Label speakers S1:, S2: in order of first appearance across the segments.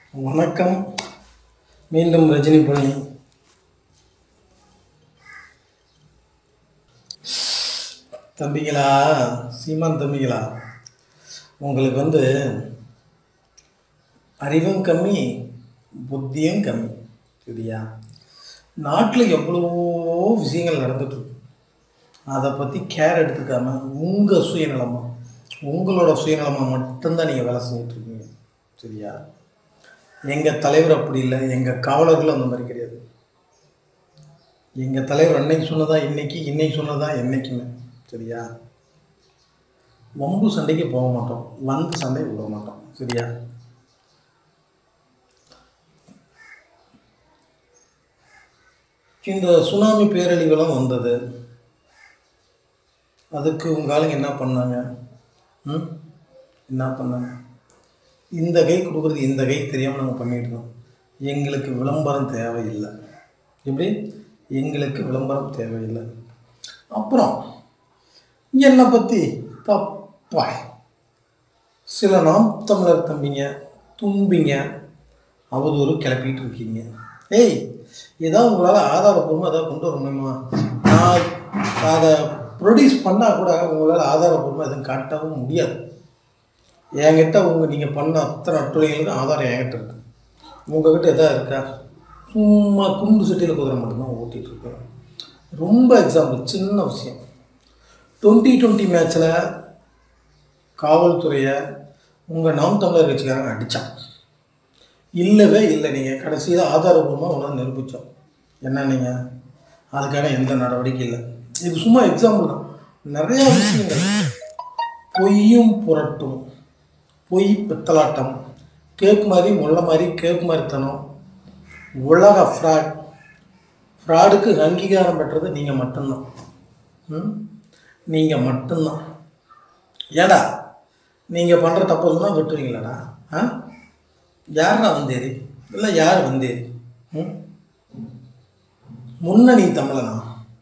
S1: வணக்கம் மீண்டும் ரஜினி பழனி தம்பிகளா சீமான் தம்பிகளா உங்களுக்கு வந்து அறிவும் கம்மி புத்தியும் கம்மி சரியா நாட்டில் எவ்வளவோ விஷயங்கள் நடந்துட்டுருக்கு அதை பற்றி கேர் எடுத்துக்காம உங்கள் சுயநலமாக உங்களோட சுயநலமாக மட்டும்தான் நீங்கள் வேலை செஞ்சிட்ருக்கீங்க சரியா எங்கள் தலைவர் அப்படி இல்லை எங்கள் காவலர்களும் அந்த மாதிரி கிடையாது எங்கள் தலைவர் அன்னைக்கு சொன்னதா இன்னைக்கு இன்னைக்கு சொன்னதா என்னைக்குமே சரியா வம்பு சண்டைக்கு போக மாட்டோம் வந்து சண்டை விட மாட்டோம் சரியா இந்த சுனாமி பேரழிவெல்லாம் வந்தது அதுக்கு உங்கள் ஆளுங்க என்ன பண்ணாங்க ம் என்ன பண்ணாங்க இந்த கை கொடுக்குறது இந்த கை தெரியாமல் நாங்கள் பண்ணிட்டு இருந்தோம் எங்களுக்கு விளம்பரம் தேவையில்லை எப்படி எங்களுக்கு விளம்பரம் தேவையில்லை அப்புறம் என்னை பற்றி தப்பா சில நாம் தமிழர் தம்பிங்க தும்பிங்க அவதூறு கிளப்பிட்டு இருக்கீங்க ஏய் ஏதாவது உங்களால் ஆதாரப்பூர்வமாக ஏதாவது கொண்டு வர முடியுமா நான் அதை ப்ரொடியூஸ் பண்ணால் கூட உங்களால் ஆதாரப்பூர்வமாக எதுவும் காட்டவும் முடியாது என்கிட்ட உங்கள் நீங்கள் பண்ண அத்தனை அட்டுழிகளுக்கும் ஆதாரம் என்கிட்ட இருக்கு உங்ககிட்ட எதாவது இருக்கா சும்மா குண்டு சட்டியில் குதிரை மட்டும்தான் ஓட்டிகிட்டு இருக்கேன் ரொம்ப எக்ஸாம்பிள் சின்ன விஷயம் டுவெண்ட்டி டுவெண்ட்டி மேட்ச்சில் காவல்துறையை உங்கள் நாம் தமிழர் கட்சிக்காரங்க அடித்தான் இல்லவே இல்லை நீங்கள் கடைசியில் ஆதாரபூர்வமாக உணர்ந்து நிரூபித்தோம் என்ன நீங்கள் அதுக்கான எந்த நடவடிக்கை இல்லை இது சும்மா எக்ஸாம்பிள் தான் நிறையா விஷயங்கள் பொய்யும் புரட்டும் பொய் பித்தலாட்டம் கேக் மாதிரி முள்ள மாதிரி கேக் மாதிரித்தனம் உலக ஃப்ராட் ஃப்ராடுக்கு அங்கீகாரம் பெற்றது நீங்கள் மட்டும்தான் ம் நீங்கள் மட்டும்தான் ஏடா நீங்கள் பண்ணுற தப்பு சொன்னால் விட்டுருவீங்களாடா ஆ யாரா வந்தேரி இல்லை யார் வந்தேரி ம் முன்ன நீ தமிழனா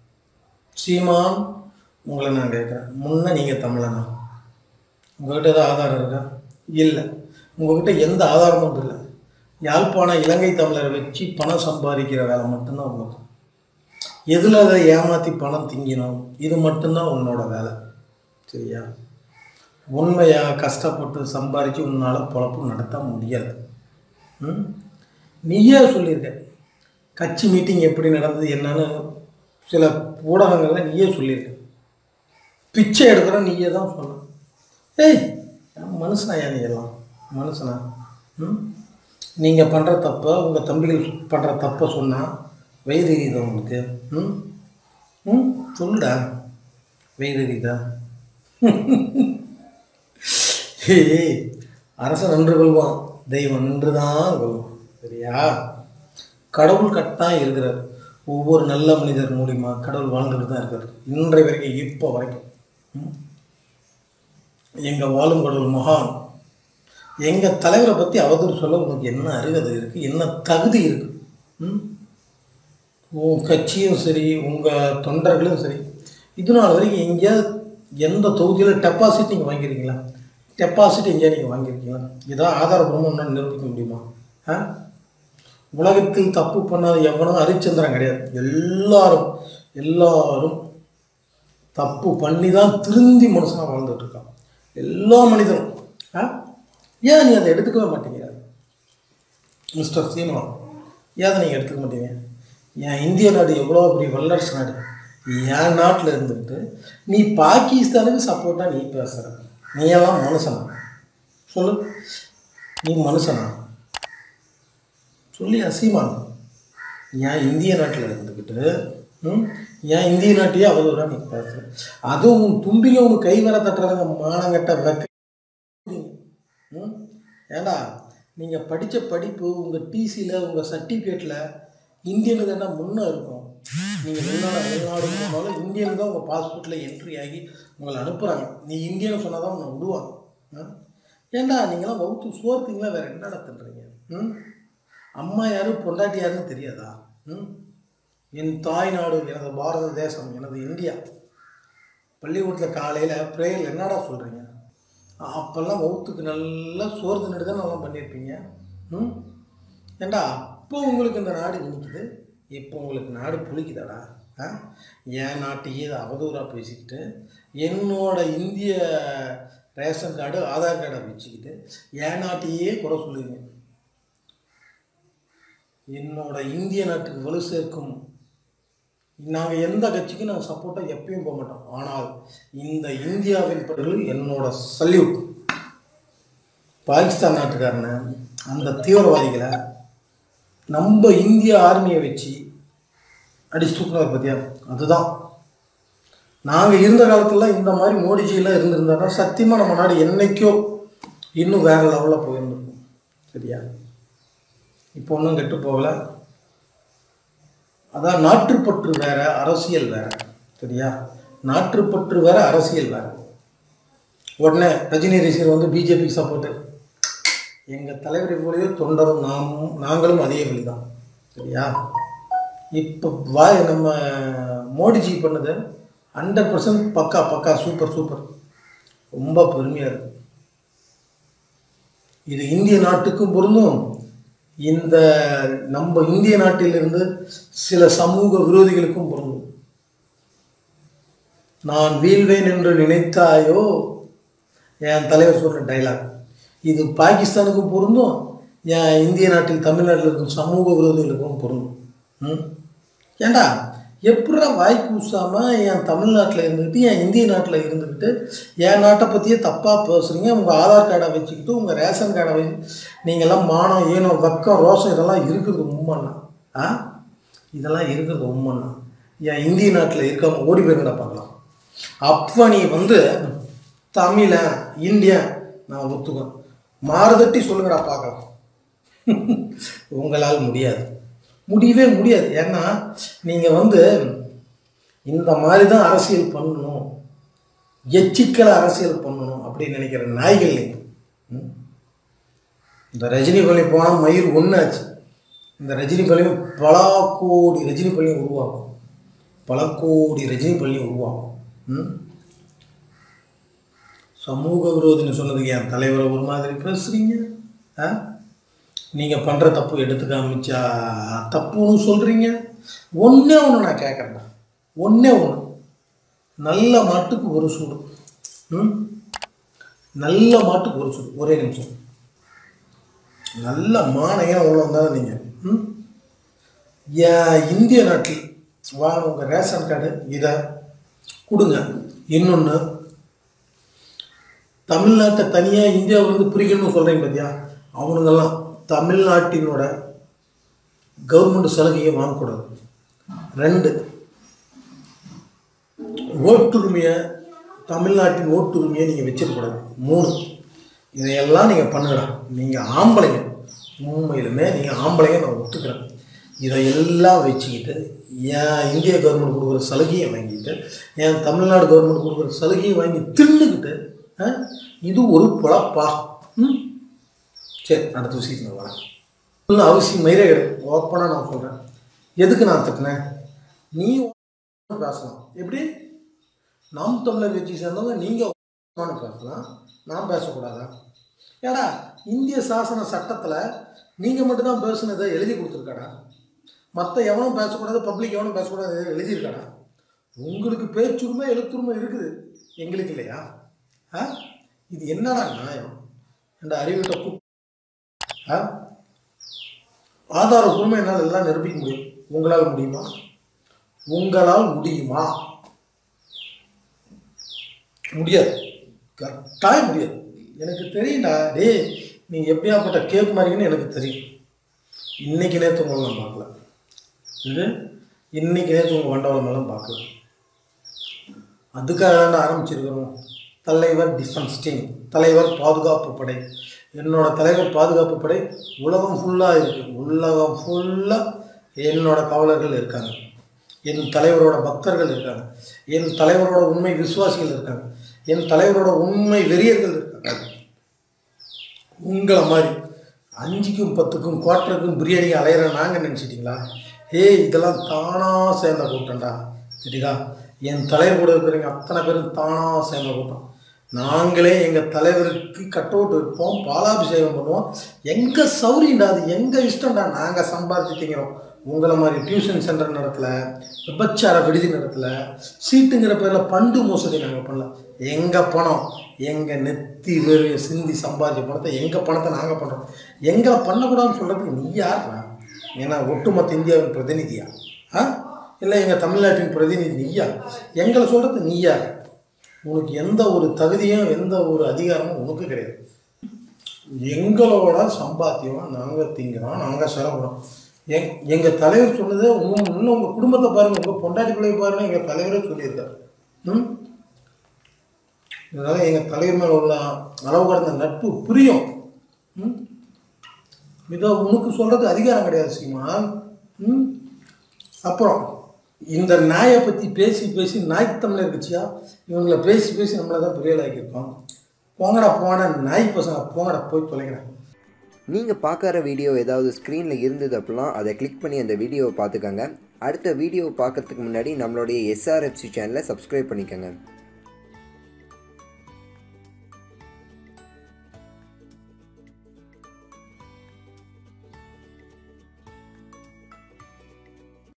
S1: சீமான் உங்களை நான் கேட்குறேன் முன்ன நீங்கள் தமிழனா உங்கள்கிட்ட ஏதாவது ஆதாரம் இருக்கா இல்லை உங்கள்கிட்ட எந்த ஆதாரமும் இல்லை யாழ்ப்பாண இலங்கை தமிழரை வச்சு பணம் சம்பாதிக்கிற வேலை மட்டும்தான் உங்களுக்கு எதில் அதை ஏமாற்றி பணம் திங்கினோம் இது மட்டும்தான் உன்னோட வேலை சரியா உண்மையாக கஷ்டப்பட்டு சம்பாதிச்சு உன்னால் பொழப்பு நடத்த முடியாது ம் நீயே சொல்லியிருக்க கட்சி மீட்டிங் எப்படி நடந்தது என்னன்னு சில ஊடகங்கள்ல நீயே சொல்லியிருக்க பிச்சை எடுக்கிற நீயே தான் சொன்ன ஏய் மனுஷனா ஏன் நீ எல்லாம் மனுஷனா ம் நீங்கள் பண்ணுற தப்பை உங்கள் தம்பிகள் பண்ணுற தப்பை சொன்னால் வயிறு எரியுதா உங்களுக்கு ம் ம் சொல்லுடா வயிறு எரியுதா ஏய் அரசன் நின்று கொள்வான் தெய்வம் நின்று தான் கொள்வான் சரியா கடவுள் கட்டாக இருக்கிறார் ஒவ்வொரு நல்ல மனிதர் மூலிமா கடவுள் வாழ்ந்துட்டு தான் இருக்கார் இன்றைய வரைக்கும் இப்போ வரைக்கும் ம்? எங்கள் வாழும் கடவுள் மகான் எங்கள் தலைவரை பற்றி அவதூறு சொல்ல உனக்கு என்ன அருகதை இருக்குது என்ன தகுதி இருக்குது ம் உன் கட்சியும் சரி உங்கள் தொண்டர்களும் சரி இது நாள் வரைக்கும் எங்கேயாவது எந்த தொகுதியில் டெபாசிட் நீங்கள் வாங்கியிருக்கீங்களா டெபாசிட் எங்கேயா நீங்கள் வாங்கியிருக்கீங்களா ஏதாவது ஆதாரபூர்வமாக ஒன்றால் நிரூபிக்க முடியுமா ஆ உலகத்தில் தப்பு பண்ணாத எவனும் ஹரிச்சந்திரன் கிடையாது எல்லாரும் எல்லாரும் தப்பு பண்ணி தான் திருந்தி மனுஷனாக வாழ்ந்துட்டு இருக்கான் எல்லா மனிதனும் ஆ ஏன் நீ அதை எடுத்துக்கவே மாட்டேங்கிற மிஸ்டர் சீமான் ஏன் அதை நீங்கள் எடுத்துக்க மாட்டீங்க என் இந்திய நாடு எவ்வளோ பெரிய வல்லரசு நாடு என் நாட்டில் இருந்துக்கிட்டு நீ பாகிஸ்தானுக்கு சப்போர்ட்டாக நீ பேசுகிற நீ எல்லாம் மனுஷனா சொல்லு நீ மனுஷனா சொல்லி அசீமான் ஏன் இந்திய நாட்டில் இருந்துக்கிட்டு ம் ஏன் இந்திய நாட்டையே அவதூறாக நீ பேசுகிற அதுவும் உன் தும்பிக உனக்கு கை வர தட்டுறதுங்க மானங்கட்ட வெக்க ம் ஏண்டா நீங்கள் படித்த படிப்பு உங்கள் டிசியில் உங்கள் சர்டிஃபிகேட்டில் இந்தியனு தானே முன்னே இருக்கும் நீங்கள் வெளிநாடு வெளிநாடு போனாலும் இந்தியன் தான் உங்கள் பாஸ்போர்ட்டில் என்ட்ரி ஆகி உங்களை அனுப்புகிறாங்க நீ இந்தியன்னு சொன்னால் தான் உன்னை விடுவாங்க ஆ? ஏண்டா நீங்களாம் வகுத்து சோர்த்தீங்களா வேறு என்னடா தின்றீங்க ம் அம்மா யாரு பொண்டாட்டி யாருன்னு தெரியாதா ம் என் தாய் நாடு எனது பாரத தேசம் எனது இந்தியா பள்ளிக்கூடத்தில் காலையில் ப்ரேயர் என்னடா சொல்கிறீங்க அப்போல்லாம் வகுத்துக்கு நல்லா சோறு தின்னுட்டு தான் நல்லா பண்ணியிருப்பீங்க ம் ஏண்டா அப்போ உங்களுக்கு இந்த நாடு இனிக்குது இப்போ உங்களுக்கு நாடு புளிக்குதாடா ஆ என் நாட்டையே இதை அவதூறாக பேசிக்கிட்டு என்னோட இந்திய ரேஷன் கார்டு ஆதார் கார்டை வச்சுக்கிட்டு என் நாட்டையே குறை சொல்லுவீங்க என்னோட இந்திய நாட்டுக்கு வலு சேர்க்கும் நாங்கள் எந்த கட்சிக்கும் நாங்கள் சப்போர்ட்டாக எப்பயும் போக மாட்டோம் ஆனால் இந்த இந்தியாவின் பிறகு என்னோட சல்யூட் பாகிஸ்தான் நாட்டுக்காரனை அந்த தீவிரவாதிகளை நம்ம இந்திய ஆர்மியை வச்சு அடிச்சு தூக்குனார் பார்த்தியா அதுதான் நாங்கள் இருந்த காலத்துல இந்த மாதிரி மோடிஜியெல்லாம் இருந்திருந்தாருன்னா சத்தியமாக நம்ம நாடு என்னைக்கோ இன்னும் வேற லெவலில் போயிருந்துருக்கும் சரியா இப்போ ஒன்றும் கெட்டு போகலை அதான் நாட்டுப்பற்று வேற அரசியல் வேற சரியா நாட்டுப்பற்று வேற அரசியல் வேற உடனே ரஜினி ரசிகர் வந்து பிஜேபி சப்போர்ட்டு எங்கள் தலைவரை போலவே தொண்டரும் நாம் நாங்களும் அதே வழிதான் சரியா இப்போ வாய் நம்ம மோடிஜி பண்ணது ஹண்ட்ரட் பர்சன்ட் பக்கா பக்கா சூப்பர் சூப்பர் ரொம்ப பெருமையாக இருக்கு இது இந்திய நாட்டுக்கும் பொருந்தும் இந்த நம்ம இந்திய நாட்டிலிருந்து சில சமூக விரோதிகளுக்கும் பொருந்தும் நான் வீழ்வேன் என்று நினைத்தாயோ என் தலைவர் சொல்ற டைலாக் இது பாகிஸ்தானுக்கும் பொருந்தும் என் இந்திய நாட்டில் தமிழ்நாட்டில் இருக்கும் சமூக விரோதிகளுக்கும் பொருந்தும் ம் ஏண்டா எப்படா வாய் கூசாம என் தமிழ்நாட்டில் இருந்துக்கிட்டு என் இந்திய நாட்டில் இருந்துக்கிட்டு என் நாட்டை பற்றியே தப்பாக பேசுகிறீங்க உங்கள் ஆதார் கார்டை வச்சுக்கிட்டு உங்கள் ரேஷன் கார்டை வச்சு நீங்கள்லாம் மானம் ஏனோ வெக்கம் ரோஷம் இதெல்லாம் இருக்கிறது உண்மைண்ணா ஆ இதெல்லாம் இருக்கிறது உண்மைண்ணா என் இந்திய நாட்டில் இருக்காம ஓடி போயிருந்தா பார்க்கலாம் அப்போ நீ வந்து தமிழன் இந்தியன் நான் ஒத்துக்குவேன் மாறுதட்டி சொல்லுங்கடா பார்க்கலாம் உங்களால் முடியாது முடியவே முடியாது ஏன்னா நீங்கள் வந்து இந்த மாதிரி தான் அரசியல் பண்ணணும் எச்சிக்கலை அரசியல் பண்ணணும் அப்படின்னு நினைக்கிற நாய்கள் நீங்கள் ம்? இந்த ரஜினி பள்ளி போனால் மயிர் ஒன்றாச்சு இந்த ரஜினி பள்ளியும் பல கோடி ரஜினி பள்ளியும் உருவாகும் பல கோடி ரஜினி பள்ளியும் உருவாகும் ம்? சமூக விரோதின்னு சொன்னதுக்கு என் தலைவரை ஒரு மாதிரி பேசுகிறீங்க ஆ நீங்கள் பண்ணுற தப்பு எடுத்து காமிச்சா தப்புன்னு சொல்கிறீங்க ஒன்றே ஒன்று நான் கேட்குறேன்டா ஒன்றே ஒன்று நல்ல மாட்டுக்கு ஒரு சூடு ம் நல்ல மாட்டுக்கு ஒரு சூடு ஒரே நிமிஷம் நல்ல மானையாக உள்ள வந்தாலும் நீங்கள் ம் என் இந்திய நாட்டில் வாங்க உங்கள் ரேஷன் கார்டு இதை கொடுங்க இன்னொன்று தமிழ்நாட்டை தனியாக இந்தியாவிலேருந்து பிரிக்கணும்னு சொல்கிறீங்க பார்த்தியா அவனுங்கெல்லாம் தமிழ்நாட்டினோட கவர்மெண்ட் சலுகையை வாங்கக்கூடாது ரெண்டு ஓட்டுரிமையை தமிழ்நாட்டின் ஓட்டுரிமையை நீங்கள் வச்சிருக்கக்கூடாது மூணு இதையெல்லாம் நீங்கள் பண்ணுங்கடா நீங்கள் ஆம்பளைங்க உண்மையிலுமே நீங்கள் ஆம்பளைங்க நான் ஒத்துக்கிறேன் இதையெல்லாம் வச்சுக்கிட்டு என் இந்திய கவர்மெண்ட் கொடுக்குற சலுகையை வாங்கிட்டு என் தமிழ்நாடு கவர்மெண்ட் கொடுக்குற சலுகையை வாங்கி தின்னுக்கிட்டு ஆ, இது ஒரு பொழப்பா ம் சரி அடுத்த விஷயத்துக்கு நான் வரேன் இல்லை அவசியம் மயிரே கிடையாது ஓப்பனாக நான் சொல்கிறேன் எதுக்கு நான் திட்டினேன் நீ பேசலாம் எப்படி நாம் தமிழர் கட்சி சேர்ந்தவங்க நீங்கள் பேசலாம் நான் பேசக்கூடாதா ஏடா இந்திய சாசன சட்டத்தில் நீங்கள் மட்டும்தான் பேசுனதை எழுதி கொடுத்துருக்காடா மற்ற எவனும் பேசக்கூடாது பப்ளிக் எவனும் பேசக்கூடாது எழுதியிருக்காடா உங்களுக்கு பேச்சுரிமை எழுத்துரிமை இருக்குது எங்களுக்கு இல்லையா ஆ இது என்னடா நியாயம் என்ற அறிவிட்ட கூ ஆ ஆதாரபூர்வமாக என்னால் எல்லாம் நிரூபிக்க முடியும் உங்களால் முடியுமா உங்களால் முடியுமா முடியாது கட்டாயம் முடியாது எனக்கு தெரியும்டா டேய் நீ எப்படியாப்பட்ட கேக் மாதிரின்னு எனக்கு தெரியும் இன்னைக்கு நேற்று உங்களை நான் பார்க்கல இது இன்னைக்கு நேற்று உங்கள் வண்டவளமெல்லாம் பார்க்கல அதுக்காக தான் ஆரம்பிச்சிருக்கிறோம் தலைவர் டிஃபென்ஸ் டீம் தலைவர் பாதுகாப்பு படை என்னோட தலைவர் பாதுகாப்பு படை உலகம் ஃபுல்லாக இருக்குது உலகம் ஃபுல்லாக என்னோட காவலர்கள் இருக்காங்க என் தலைவரோட பக்தர்கள் இருக்காங்க என் தலைவரோட உண்மை விசுவாசிகள் இருக்காங்க என் தலைவரோட உண்மை வெறியர்கள் இருக்காங்க உங்களை மாதிரி அஞ்சுக்கும் பத்துக்கும் குவார்ட்டருக்கும் பிரியாணி அலையிற நாங்கள் நினச்சிட்டிங்களா ஏய் இதெல்லாம் தானாக சேர்ந்த கூட்டம்டா சரிடா என் தலைவர் கூட இருக்கிறவங்க அத்தனை பேரும் தானாக சேர்ந்த கூட்டம் நாங்களே எங்கள் தலைவருக்கு கட் அவுட் வைப்போம் பாலாபிஷேகம் பண்ணுவோம் எங்கள் சௌரியண்டா அது எங்கள் இஷ்டம்டா நாங்கள் சம்பாதிச்சு திங்கிறோம் உங்களை மாதிரி டியூஷன் சென்டர் நடத்தல விபச்சார விடுதி நடத்தல சீட்டுங்கிற பேரில் பண்டு மோசடி நாங்கள் பண்ணல எங்கள் பணம் எங்கள் நெத்தி வேறு சிந்தி சம்பாதிச்ச பணத்தை எங்கள் பணத்தை நாங்கள் பண்ணுறோம் எங்களை பண்ணக்கூடாதுன்னு சொல்கிறதுக்கு நீ யார்ரா ஏன்னா ஒட்டுமொத்த இந்தியாவின் பிரதிநிதியா ஆ இல்லை எங்கள் தமிழ்நாட்டின் பிரதிநிதி நீயா எங்களை சொல்கிறது நீயா உனக்கு எந்த ஒரு தகுதியும் எந்த ஒரு அதிகாரமும் உனக்கு கிடையாது எங்களோட சம்பாத்தியம் நாங்கள் திங்கிறோம் நாங்கள் செலவிடுறோம் எங் எங்கள் தலைவர் சொன்னது உங்க இன்னும் உங்கள் குடும்பத்தை பாருங்கள் உங்கள் பொண்டாட்டி பிள்ளைய பாருங்க எங்கள் தலைவரே சொல்லியிருக்காரு ம் இதனால் எங்கள் தலைவர் மேலே உள்ள அளவு கடந்த நட்பு புரியும் ம் இதோ உனக்கு சொல்கிறது அதிகாரம் கிடையாது சீமான் ம் அப்புறம் இந்த நாயை பற்றி பேசி பேசி நாய் தமிழர் கட்சியா இவங்களை பேசி பேசி நம்மளை தான் பெரிய ஆக்கியிருக்கோம் போங்கடா போன நாய் பசங்க போங்கடா போய் தொலைக்கிறேன்
S2: நீங்கள் பார்க்குற வீடியோ ஏதாவது ஸ்க்ரீனில் இருந்தது அப்படின்னா அதை கிளிக் பண்ணி அந்த வீடியோவை பார்த்துக்கோங்க அடுத்த வீடியோ பார்க்கறதுக்கு முன்னாடி நம்மளுடைய எஸ்ஆர்எஃப்சி சேனலை சப்ஸ்கிரைப் பண்ணிக்கோங்க